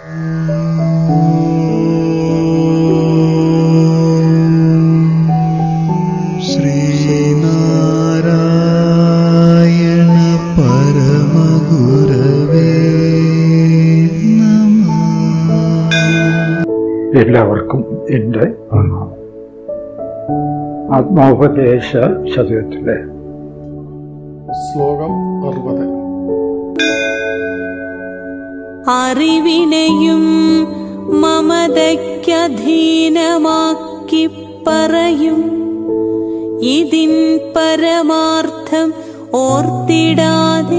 ശ്രീനാരായണ പരമഗുരവേ നമഃ എല്ലാവർക്കും എൻ്റെ പ്രണാമം ആത്മോപദേശ ശതകത്തിലെ ശ്ലോകം അറുപത് അറിവിനെയും മമതയ്ക്കധീനമാക്കി പറയും ഇതിൻ പരമാർത്ഥം ഓർത്തിടാതെ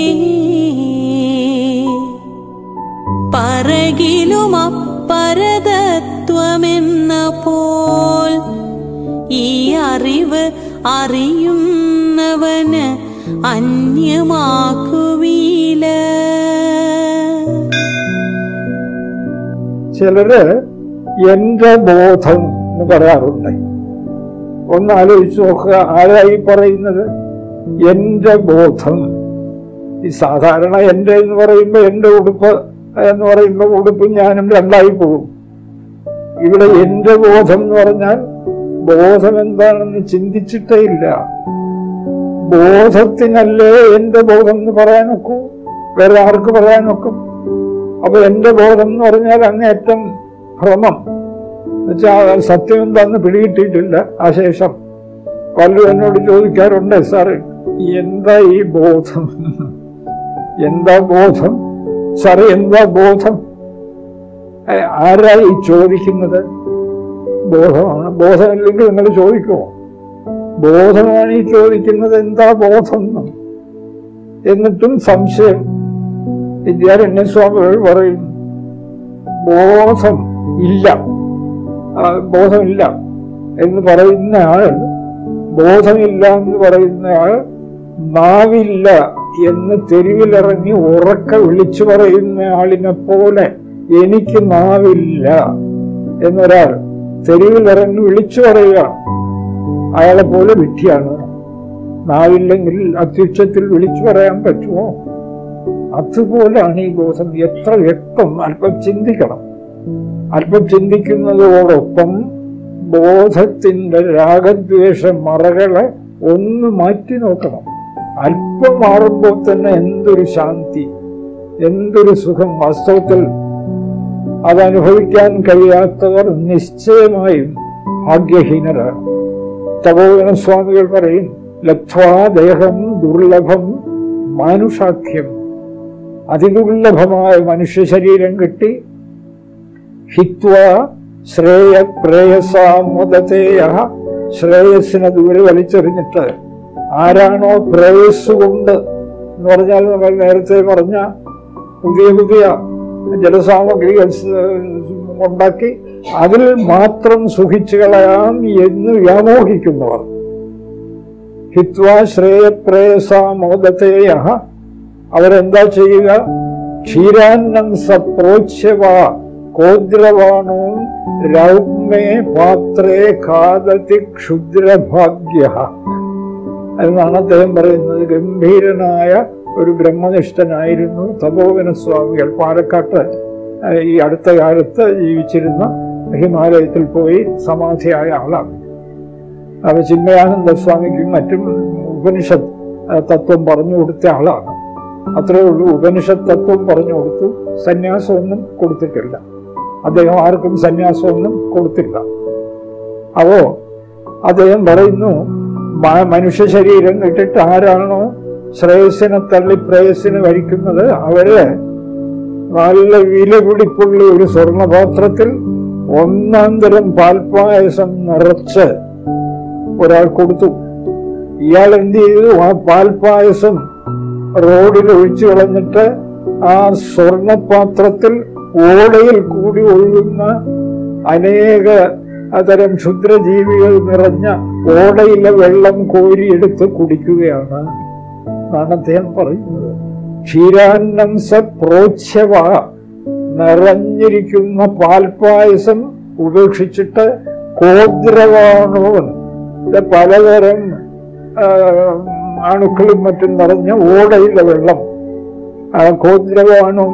പറകിലുമപ്പരതത്വമെന്ന പോൽ ഈ അറിവ് അറിയുന്നവന് അന്യമാക്കുവീല ചിലര് എൻ്റെ ബോധം എന്ന് പറയാറുണ്ട് ഒന്ന് ആലോചിച്ച് നോക്കുക ആരായി പറയുന്നത് എൻ്റെ ബോധം ഈ സാധാരണ എൻ്റെ എന്ന് പറയുമ്പോൾ എൻ്റെ ഉടുപ്പ് എന്ന് പറയുമ്പോൾ ഉടുപ്പും ഞാനും രണ്ടായി പോകും ഇവിടെ എൻ്റെ ബോധം എന്ന് പറഞ്ഞാൽ ബോധം എന്താണെന്ന് ചിന്തിച്ചിട്ടേ ഇല്ല ബോധത്തിനല്ലേ എൻ്റെ ബോധം എന്ന് പറയാനൊക്കൂ വേറെ ആർക്ക് പറയാനൊക്കും അപ്പൊ എന്റെ ബോധം എന്ന് പറഞ്ഞാൽ അങ്ങേറ്റം ഭ്രമം എന്നുവെച്ചാൽ സത്യം എന്താന്ന് പിടികിട്ടിയിട്ടില്ല ആ ശേഷം പലരും എന്നോട് ചോദിക്കാറുണ്ട് സാറ് എന്താ ഈ ബോധം എന്താ ബോധം സാറ് എന്താ ബോധം ഏ, ആരാ ഈ ചോദിക്കുന്നത് ബോധമാണ് ബോധമില്ലെങ്കിൽ നിങ്ങൾ ചോദിക്കുമോ ബോധമാണ് ഈ ചോദിക്കുന്നത് എന്താ ബോധം എന്ന് എന്നിട്ടും സംശയം വിദ്യാരണ്യസ്വാമികൾ പറയും ബോധം ഇല്ല ആ, ബോധമില്ല എന്ന് പറയുന്ന ആൾ ബോധമില്ല എന്ന് പറയുന്ന ആൾ നാവില്ല എന്ന് തെരുവിലിറങ്ങി ഉറക്ക വിളിച്ചു പറയുന്ന ആളിനെ പോലെ എനിക്ക് നാവില്ല എന്നൊരാൾ തെരുവിലിറങ്ങി വിളിച്ചു പറയുക അയാളെ പോലെ വിഡ്ഢിയാണ് നാവില്ലെങ്കിൽ അത്യുച്ചത്തിൽ വിളിച്ചു പറയാൻ പറ്റുമോ അതുപോലാണ് ഈ ബോധം എത്ര വ്യക്തം അല്പം ചിന്തിക്കണം അല്പം ചിന്തിക്കുന്നതോടൊപ്പം ബോധത്തിന്റെ രാഗദ്വേഷ മറകളെ ഒന്ന് മാറ്റി നോക്കണം അല്പം മാറുമ്പോൾ തന്നെ എന്തൊരു ശാന്തി എന്തൊരു സുഖം വാസ്തവത്തിൽ അതനുഭവിക്കാൻ കഴിയാത്തവർ നിശ്ചയമായും ഭാഗ്യഹീനരാണ് തപോവന സ്വാമികൾ പറയും ലബ്ധ്വാ ദേഹം ദുർലഭം മാനുഷാഖ്യം അതിദുർലഭമായ മനുഷ്യ ശരീരം കിട്ടി ഹിത്വ ശ്രേയ പ്രേയസാമുദതേയ ശ്രേയസിനെ ദൂരെ വലിച്ചെറിഞ്ഞിട്ട് ആരാണോ പ്രേയസ് കൊണ്ട് എന്ന് പറഞ്ഞാൽ നമ്മൾ നേരത്തെ പറഞ്ഞ പുതിയ പുതിയ ജലസാമഗ്രികൾ സ് ഉണ്ടാക്കി അതിൽ മാത്രം സുഖിച്ചു കളയാം എന്ന് വ്യാമോഹിക്കുന്നവർ ഹിത്വാ ശ്രേയപ്രേയസാമോദതേയ അവരെന്താ ചെയ്യുക ക്ഷീരാന്നം സപ്രോച്യവ കോദ്രവാണോ രൗമേ പാത്രേ ഖാദതി ക്ഷുദ്രഭാഗ്യ എന്നാണ് അദ്ദേഹം പറയുന്നത് ഗംഭീരനായ ഒരു ബ്രഹ്മനിഷ്ഠനായിരുന്നു തപോവന സ്വാമികൾ പാലക്കാട്ട് ഏഹ്, ഈ അടുത്ത കാലത്ത് ജീവിച്ചിരുന്ന ഹിമാലയത്തിൽ പോയി സമാധിയായ ആളാണ് അവ ചിന്മയാനന്ദ സ്വാമിക്കും മറ്റും ഉപനിഷത്ത് ഏഹ്, തത്വം പറഞ്ഞു കൊടുത്ത ആളാണ് അത്രേ ഉള്ളൂ ഉപനിഷത്ത് തത്വം പറഞ്ഞു കൊടുത്തു സന്യാസമൊന്നും കൊടുത്തിട്ടില്ല അദ്ദേഹം ആർക്കും സന്യാസമൊന്നും കൊടുത്തില്ല അപ്പോ അദ്ദേഹം പറയുന്നു മ- മനുഷ്യ ശരീരം ഇട്ടിട്ട് ആരാണോ ശ്രേയസിനെ തള്ളി പ്രേയസിനെ വരിക്കുന്നത് അവര് നല്ല വില പിടിപ്പുള്ള ഒരു സ്വർണപാത്രത്തിൽ ഒന്നാം തരം പാൽപ്പായസം നിറച്ച് ഒരാൾ കൊടുത്തു ഇയാൾ എന്ത് ചെയ്തു ആ പാൽപ്പായസം റോഡിൽ ഒഴിച്ചു കളഞ്ഞിട്ട് ആ സ്വർണപാത്രത്തിൽ ഓടയിൽ കൂടി ഒഴുകുന്ന അനേക തരം ക്ഷുദ്രജീവികൾ നിറഞ്ഞ ഓടയിലെ വെള്ളം കോരിയെടുത്ത് കുടിക്കുകയാണ് എന്നാണ് അദ്ദേഹം പറയുന്നത് ക്ഷീരാന്നം സ പ്രോച്ഛവ നിറഞ്ഞിരിക്കുന്ന പാൽപ്പായസം ഉപേക്ഷിച്ചിട്ട് കോദ്രവാണോൻ ഇത് പലതരം ആ, അണുക്കളും മറ്റും നിറഞ്ഞ ഓടയിലെ വെള്ളം ആ കോദ്രവാണും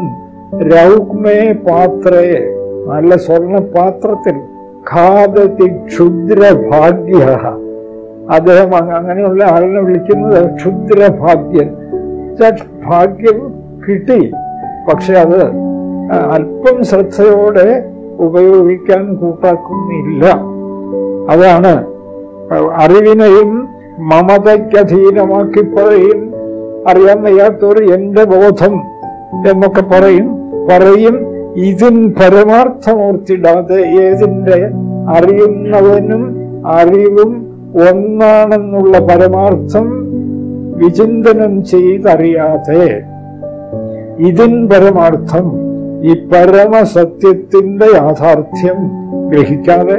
രൗക്മേ പാത്രേ നല്ല സ്വർണ്ണ പാത്രത്തിൽ ഖാദതി ക്ഷുദ്രഭാഗ്യ അദ്ദേഹം അങ്ങ- അങ്ങനെയുള്ള ആളിനെ വിളിക്കുന്നത് ക്ഷുദ്രഭാഗ്യൻ എന്നുവെച്ചാൽ ഭാഗ്യം കിട്ടി പക്ഷെ അത് ആ, അല്പം ശ്രദ്ധയോടെ ഉപയോഗിക്കാൻ കൂട്ടാക്കുന്നില്ല അതാണ് അറിവിനെയും മമതയ്ക്കധീനമാക്കി പറയും അറിയാൻ വയ്യാത്തവർ എന്റെ ബോധം എന്നൊക്കെ പറയും പറയും ഇതിൻ പരമാർത്ഥമൂർത്തിടാതെ ഏതിന്റെ അറിയുന്നവനും അറിവും ഒന്നാണെന്നുള്ള പരമാർത്ഥം വിചിന്തനം ചെയ്തറിയാതെ ഇതിൻ പരമാർത്ഥം ഈ പരമസത്യത്തിന്റെ യാഥാർത്ഥ്യം ഗ്രഹിക്കാതെ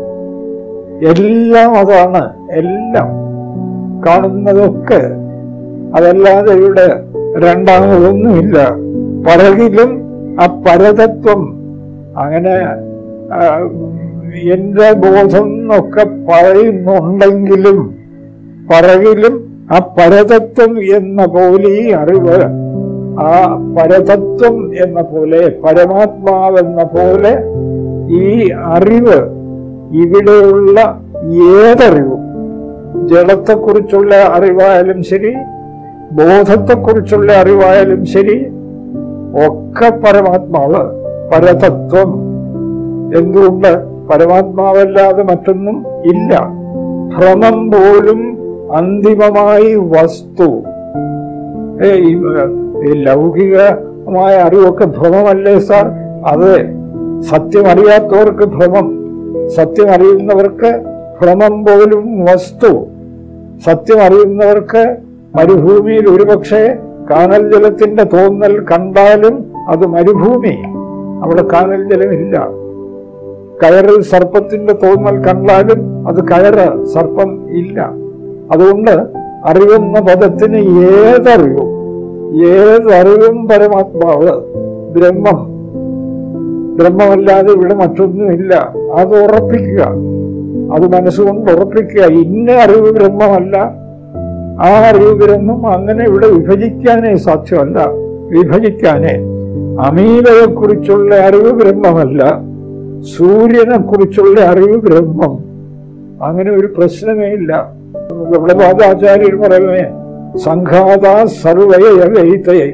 എല്ലാം അതാണ് എല്ലാം കാണുന്നതൊക്കെ അതല്ലാതെ ഇവിടെ രണ്ടാമതൊന്നുമില്ല പറകിലും ആ പരതത്വം അങ്ങനെ ആ, എന്റെ ബോധം എന്നൊക്കെ പറയുന്നുണ്ടെങ്കിലും പറകിലും ആ പരതത്വം എന്ന പോലെ ഈ അറിവ് ആ പരതത്വം എന്ന പോലെ പരമാത്മാവെന്ന പോലെ ഈ അറിവ് ഇവിടെയുള്ള ഏതറിവും ജഡത്തെക്കുറിച്ചുള്ള അറിവായാലും ശരി ബോധത്തെക്കുറിച്ചുള്ള അറിവായാലും ശരി ഒക്കെ പരമാത്മാവ് പരതത്വം എന്തുകൊണ്ട് പരമാത്മാവല്ലാതെ മറ്റൊന്നും ഇല്ല ഭ്രമം പോലും അന്തിമമായി വസ്തു ഏ, ഈ, ഏ, ഈ ലൗകികമായ അറിവൊക്കെ ഭ്രമമല്ലേ സാർ അത് സത്യം അറിയാത്തവർക്ക് ഭ്രമം സത്യം അറിയുന്നവർക്ക് ഭ്രമം പോലും വസ്തു സത്യം അറിയുന്നവർക്ക് മരുഭൂമിയിൽ ഒരുപക്ഷെ കാനൽ ജലത്തിന്റെ തോന്നൽ കണ്ടാലും അത് മരുഭൂമി അവിടെ കാനൽ ജലമില്ല കയറിൽ സർപ്പത്തിന്റെ തോന്നൽ കണ്ടാലും അത് കയറ് സർപ്പം ഇല്ല അതുകൊണ്ട് അറിയുന്ന പദത്തിന് ഏതറിവും ഏതറിവും പരമാത്മാവ് ബ്രഹ്മം ബ്രഹ്മമല്ലാതെ ഇവിടെ മറ്റൊന്നുമില്ല അത് ഉറപ്പിക്കുക അത് മനസ്സുകൊണ്ട് ഉറപ്പിക്കുക ഇന്ന അറിവ് ബ്രഹ്മമല്ല ആ അറിവ് ബ്രഹ്മം അങ്ങനെ ഇവിടെ വിഭജിക്കാനേ സാധ്യമല്ല വിഭജിക്കാനേ അമീലയെ കുറിച്ചുള്ള അറിവ് ബ്രഹ്മമല്ല സൂര്യനെ കുറിച്ചുള്ള അറിവ് ബ്രഹ്മം അങ്ങനെ ഒരു പ്രശ്നമേ ഇല്ല ഗൗഡപാദാചാര്യർ പറയുന്നേ സംഘാത സർവയവൈതയെ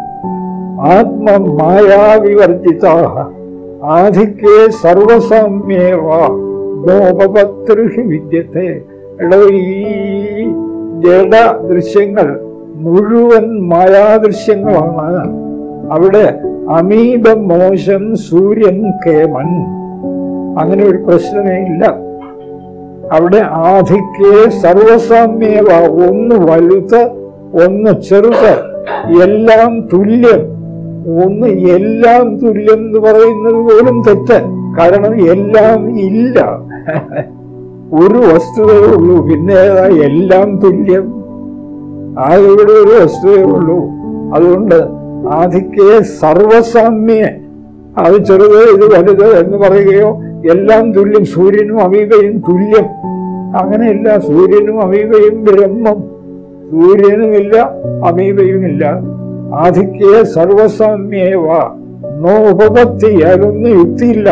ആത്മമായാവിവർജിത ആധിക്യേ സർവസാമ്യേവ ഗോപപത്രുഹി വിദ്യത്തെ എടോ ഈ ജഡ ദൃശ്യങ്ങൾ മുഴുവൻ മായാദൃശ്യങ്ങളാണ് അവിടെ അമീബ മോശം സൂര്യൻ കേമൻ അങ്ങനെ ഒരു പ്രശ്നമേ ഇല്ല അവിടെ ആധിക്യേ സർവസാമ്യവ ഒന്ന് വലുത് ഒന്ന് ചെറുത് എല്ലാം തുല്യം ഒന്ന് എല്ലാം തുല്യം എന്ന് പറയുന്നത് പോലും തെറ്റ് കാരണം എല്ലാം ഇല്ല ഒരു വസ്തുവേ ഉള്ളൂ പിന്നെ ഏതാ എല്ലാം തുല്യം ആകെ ഇവിടെ ഒരു വസ്തുവേ ഉള്ളൂ അതുകൊണ്ട് ആധിക്യേ സർവസാമ്യ അത് ചെറുത് ഇത് വലുത് എന്ന് പറയുകയോ എല്ലാം തുല്യം സൂര്യനും അമീബയും തുല്യം അങ്ങനെയില്ല സൂര്യനും അമീബയും ബ്രഹ്മം സൂര്യനുമില്ല അമീബയുമില്ല ആധിക്യേ സർവസാമ്യേവ നോ ഉപപത്തി അതൊന്നും യുക്തിയില്ല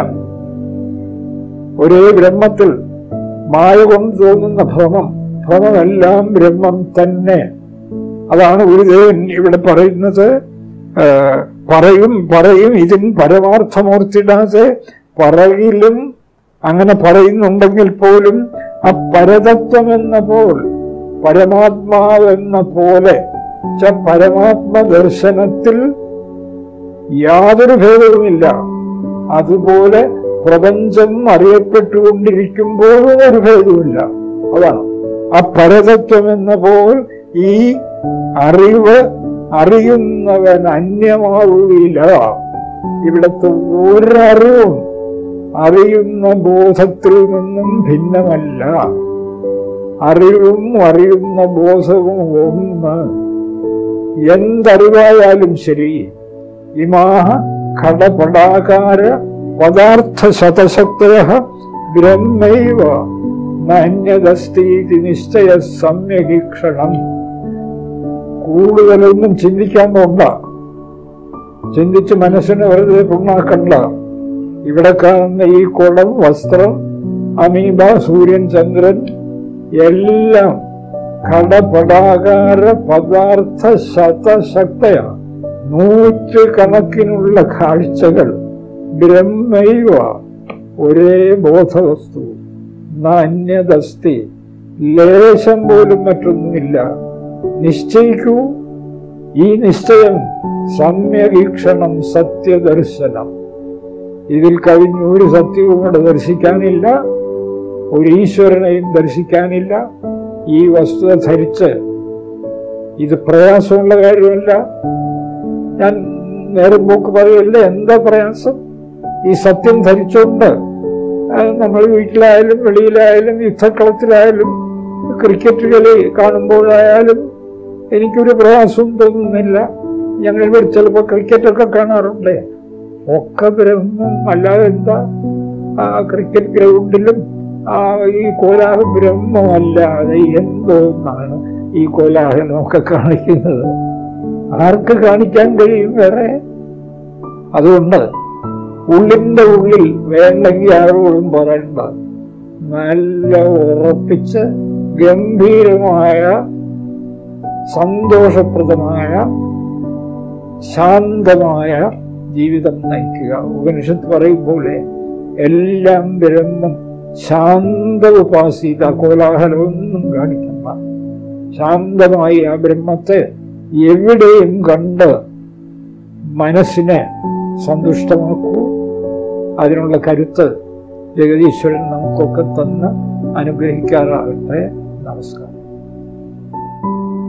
ഒരേ ബ്രഹ്മത്തിൽ മായ കൊണ്ട് തോന്നുന്ന ഭ്രമം ഭ്രമമെല്ലാം ബ്രഹ്മം തന്നെ അതാണ് ഗുരുദേവൻ ഇവിടെ പറയുന്നത് ആ, പറയും പറയും ഇതിൻ പരമാർത്ഥമോർത്തിടാതെ പറയിലും അങ്ങനെ പറയുന്നുണ്ടെങ്കിൽ പോലും ആ പരതത്വം എന്ന പോൽ പരമാത്മാവെന്ന പോലെ ച്ച പരമാത്മ ദർശനത്തിൽ യാതൊരു ഭേദവുമില്ല അതുപോലെ പ്രപഞ്ചം അറിയപ്പെട്ടുകൊണ്ടിരിക്കുമ്പോഴും ഒരു ഭേദവുമില്ല അതാണ് ആ പരതത്വം എന്ന പോൽ ഈ അറിവ് അറിയുന്നവൻ അന്യമാവുകയില്ല ഇവിടുത്തെ ഒരറിവും അറിയുന്ന ബോധത്തിൽ നിന്നും ഭിന്നമല്ല അറിവും അറിയുന്ന ബോധവും ഒന്ന് എന്തറിവായാലും ശരി ഇമാഹ ഘടപടാകാര പദാർത്ഥ ശതശക്തയ ബ്രഹ്മൈവ നന്യതസ്തീതി നിശ്ചയ സമ്യകീക്ഷണം കൂടുതലൊന്നും ചിന്തിക്കാൻ പോണ്ട ചിന്തിച്ച് മനസ്സിനെ വെറുതെ പുണ്ണാക്കണ്ട ഇവിടെ കാണുന്ന ഈ കുളം വസ്ത്രം അമീബ സൂര്യൻ ചന്ദ്രൻ എല്ലാം ഘടപടാകാര പദാർത്ഥ ശതശക്തയാണ് നൂറ്റുകണക്കിനുള്ള കാഴ്ചകൾ ബ്രഹ്മൈവ ഒരേ ബോധവസ്തു നാന്യതസ്തി ലേശം പോലും മറ്റൊന്നുമില്ല നിശ്ചയിക്കൂ ഈ നിശ്ചയം സമ്യവീക്ഷണം സത്യദർശനം ഇതിൽ കവിഞ്ഞ് ഒരു സത്യവും കൂടെ ദർശിക്കാനില്ല ഒരു ഈശ്വരനെയും ദർശിക്കാനില്ല ഈ വസ്തുത ധരിച്ച് ഇത് പ്രയാസമുള്ള കാര്യമല്ല ഞാൻ നേരം പോക്ക് പറയല്ല എന്താ പ്രയാസം ഈ സത്യം ധരിച്ചുകൊണ്ട് അത് നമ്മൾ വീട്ടിലായാലും വെളിയിലായാലും യുദ്ധക്കളത്തിലായാലും ക്രിക്കറ്റ് കളി കാണുമ്പോഴായാലും എനിക്കൊരു പ്രയാസവും തോന്നുന്നില്ല ഞങ്ങൾ ഇവിടെ ചിലപ്പോൾ ക്രിക്കറ്റൊക്കെ കാണാറുണ്ട് ഒക്കെ ബ്രഹ്മം അല്ലാതെ എന്താ ആ ക്രിക്കറ്റ് ഗ്രൗണ്ടിലും ആ ഈ കോലാഹലം ബ്രഹ്മമല്ലാതെ എന്തോന്നാണ് ഈ കോലാഹലമൊക്കെ കാണിക്കുന്നത് ആർക്ക് കാണിക്കാൻ കഴിയും വേറെ അതുകൊണ്ട് ഉള്ളിന്റെ ഉള്ളിൽ വേണ്ടെങ്കിൽ ആരോടും പറയണ്ട നല്ല ഉറപ്പിച്ച് ഗംഭീരമായ സന്തോഷപ്രദമായ ശാന്തമായ ജീവിതം നയിക്കുക ഉപനിഷത്ത് പറയും പോലെ എല്ലാം ബ്രഹ്മം ശാന്ത ഉപാസിത കോലാഹലമൊന്നും കാണിക്കണ്ട ശാന്തമായി ആ ബ്രഹ്മത്തെ എവിടെയും കണ്ട് മനസ്സിനെ സന്തുഷ്ടമാക്കൂ അതിനുള്ള കരുത്ത് ജഗദീശ്വരൻ നമുക്കൊക്കെ തന്ന് അനുഗ്രഹിക്കാറാകട്ടെ നമസ്കാരം